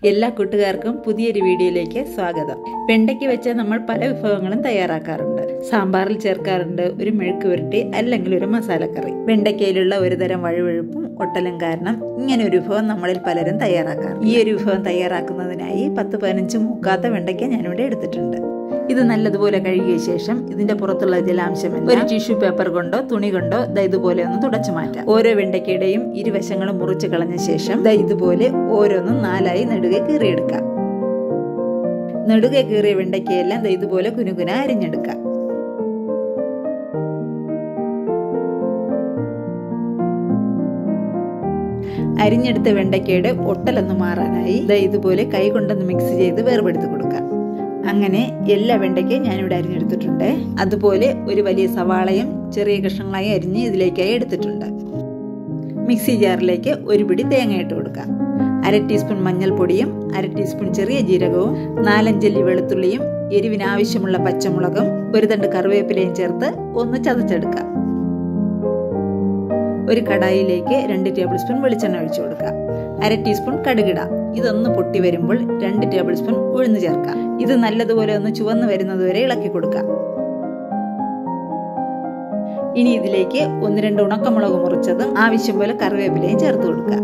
എല്ലാ കൂട്ടുകാർക്കും പുതിയൊരു വീഡിയോയിലേക്ക് സ്വാഗതം വെണ്ടയ്ക്ക് വെച്ച് നമ്മൾ പല വിഭവങ്ങളും തയ്യാറാക്കാറുണ്ട് സാമ്പാറിൽ ചേർക്കാറുണ്ട് ഒരു മെഴുക്ക് പുരട്ടി അല്ലെങ്കിൽ ഒരു മസാലക്കറി വെണ്ടയ്ക്കയിലുള്ള ഒരു തരം വഴുവഴുപ്പും ഒട്ടലും കാരണം ഇങ്ങനെ ഒരു വിഭവം നമ്മളിൽ പലരും തയ്യാറാക്കാറ് ഈ ഒരു വിഭവം തയ്യാറാക്കുന്നതിനായി പത്ത് പതിനഞ്ച് മൂക്കാത്ത വെണ്ടയ്ക്ക ഞാനിവിടെ എടുത്തിട്ടുണ്ട് ഇത് നല്ലതുപോലെ കഴുകിയ ശേഷം ഇതിന്റെ പുറത്തുള്ള ജലാംശമെല്ലാം ഒരു ടിഷ്യൂ പേപ്പർ കൊണ്ടോ തുണി കൊണ്ടോ ദാ ഇതുപോലെ ഒന്ന് തുടച്ചു മാറ്റാം ഓരോ വെണ്ടയ്ക്കയുടെയും ഇരുവശങ്ങളും മുറിച്ച് കളഞ്ഞ ശേഷം ദാ ഇതുപോലെ ഓരോന്നും നാലായി നെടുകെ കീറിയെടുക്കാം നെടുകെ കീറിയ വെണ്ടയ്ക്കയെല്ലാം ദാ ഇതുപോലെ കുനുകുന അരിഞ്ഞെടുക്കാം അരിഞ്ഞെടുത്ത വെണ്ടയ്ക്കയുടെ ഒട്ടലൊന്ന് മാറാനായി ദാ ഇതുപോലെ കൈ കൊണ്ടൊന്ന് മിക്സ് ചെയ്ത് വേർപെടുത്തി കൊടുക്കാം അങ്ങനെ എല്ലാ വെണ്ടയ്ക്കയും ഞാനിവിടെ അരിഞ്ഞെടുത്തിട്ടുണ്ട് അതുപോലെ ഒരു വലിയ സവാളയും ചെറിയ കഷ്ണങ്ങളായി അരിഞ്ഞ് ഇതിലേക്കായി എടുത്തിട്ടുണ്ട് മിക്സി ജാറിലേക്ക് ഒരു പിടി തേങ്ങ ഇട്ട് കൊടുക്കാം അര ടീസ്പൂൺ മഞ്ഞൾപ്പൊടിയും അര ടീസ്പൂൺ ചെറിയ ജീരകവും നാലഞ്ചല്ലി വെളുത്തുള്ളിയും എരിവിന് ആവശ്യമുള്ള പച്ചമുളകും ഒരു തണ്ട് കറിവേപ്പിലയും ചേർത്ത് ഒന്ന് ചതച്ചെടുക്കാം ഒരു കടായിലേക്ക് രണ്ട് ടേബിൾ സ്പൂൺ വെളിച്ചെണ്ണ ഒഴിച്ചു കൊടുക്കുക അര ടീസ്പൂൺ കടുകിട ഇതൊന്ന് പൊട്ടി വരുമ്പോൾ രണ്ട് ടേബിൾ സ്പൂൺ ഉഴുന്ന് ചേർക്കാം ഇത് നല്ലതുപോലെ ഒന്ന് ചുവന്ന് വരുന്നത് വരെ ഇളക്കി കൊടുക്കാം ഇനി ഇതിലേക്ക് ഒന്ന് രണ്ട് ഉണക്കമുളക് മുറിച്ചതും ആവശ്യം പോലെ കറിവേപ്പിലയും ചേർത്ത് കൊടുക്കുക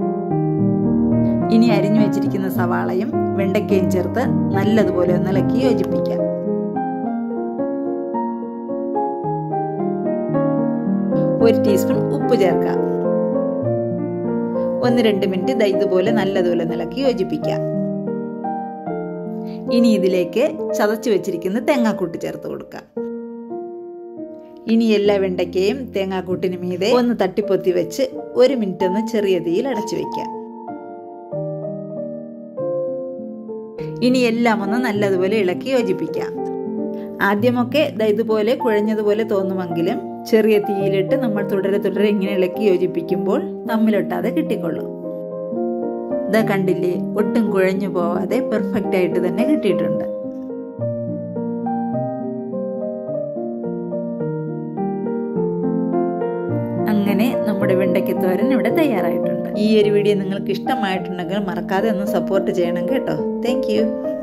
ഇനി അരിഞ്ഞു വെച്ചിരിക്കുന്ന സവാളയും വെണ്ടയ്ക്കയും ചേർത്ത് നല്ലതുപോലെ ഒന്ന് ഇളക്കി യോജിപ്പിക്കാം ഒരു ടീസ്പൂൺ ഉപ്പ് ചേർക്കാം ഒന്ന് രണ്ട് മിനിറ്റ് ദാ ഇതുപോലെ നല്ലതുപോലെ നിലക്കി യോജിപ്പിക്കാം ഇനി ഇതിലേക്ക് ചതച്ചു വെച്ചിരിക്കുന്ന തേങ്ങാക്കൂട്ട് ചേർത്ത് കൊടുക്കാം ഇനി എല്ലാ വെണ്ടയ്ക്കയും തേങ്ങാക്കൂട്ടിന് മീതെ ഒന്ന് തട്ടിപ്പൊത്തി വെച്ച് ഒരു മിനിറ്റ് ഒന്ന് ചെറിയ തീയിൽ അടച്ചു വെക്കാം ഇനി എല്ലാം ഒന്ന് നല്ലതുപോലെ ഇളക്കി യോജിപ്പിക്കാം ആദ്യമൊക്കെ ഇതുപോലെ കുഴഞ്ഞതുപോലെ തോന്നുമെങ്കിലും ചെറിയ തീയിലിട്ട് നമ്മൾ തുടരെ തുടരെ ഇങ്ങനെ ഇളക്കി യോജിപ്പിക്കുമ്പോൾ തമ്മിലൊട്ടാതെ കിട്ടിക്കൊള്ളും ഇതാ കണ്ടില്ലേ ഒട്ടും കുഴഞ്ഞു പോവാതെ പെർഫെക്റ്റ് ആയിട്ട് തന്നെ കിട്ടിയിട്ടുണ്ട് അങ്ങനെ നമ്മുടെ വെണ്ടയ്ക്കത്തോരൻ ഇവിടെ തയ്യാറായിട്ടുണ്ട് ഈ ഒരു വീഡിയോ നിങ്ങൾക്ക് ഇഷ്ടമായിട്ടുണ്ടെങ്കിൽ മറക്കാതെ ഒന്ന് സപ്പോർട്ട് ചെയ്യണം കേട്ടോ താങ്ക്